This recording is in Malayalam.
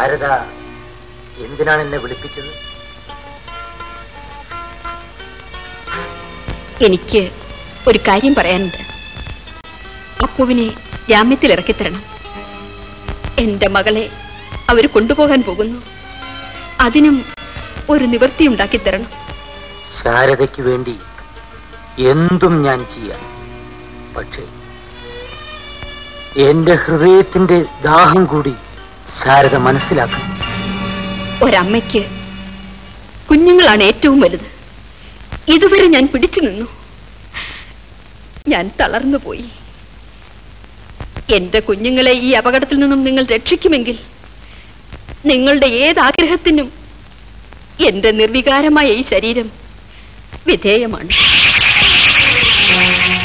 ശാരദ എന്തിനാണ് എന്നെ വിളിപ്പിച്ചത് എനിക്ക് ഒരു കാര്യം പറയാനുണ്ട് അപ്പുവിനെ ജാമ്യത്തിൽ ഇറക്കിത്തരണം എന്റെ മകളെ അവർ കൊണ്ടുപോകാൻ പോകുന്നു അതിനും ഒരു നിവൃത്തി ഉണ്ടാക്കി തരണം ശാരദയ്ക്ക് വേണ്ടി എന്തും ഞാൻ ചെയ്യാം പക്ഷേ എന്റെ ഹൃദയത്തിന്റെ ദാഹം കൂടി ശാരദ മനസ്സിലാക്കണം ഒരമ്മയ്ക്ക് കുഞ്ഞുങ്ങളാണ് ഏറ്റവും വലുത് ഇതുവരെ ഞാൻ പിടിച്ചു നിന്നു ഞാൻ തളർന്നു പോയി എന്റെ കുഞ്ഞുങ്ങളെ ഈ അപകടത്തിൽ നിന്നും നിങ്ങൾ രക്ഷിക്കുമെങ്കിൽ നിങ്ങളുടെ ഏത് ആഗ്രഹത്തിനും എന്റെ നിർവികാരമായ ഈ ശരീരം വിധേയമാണ്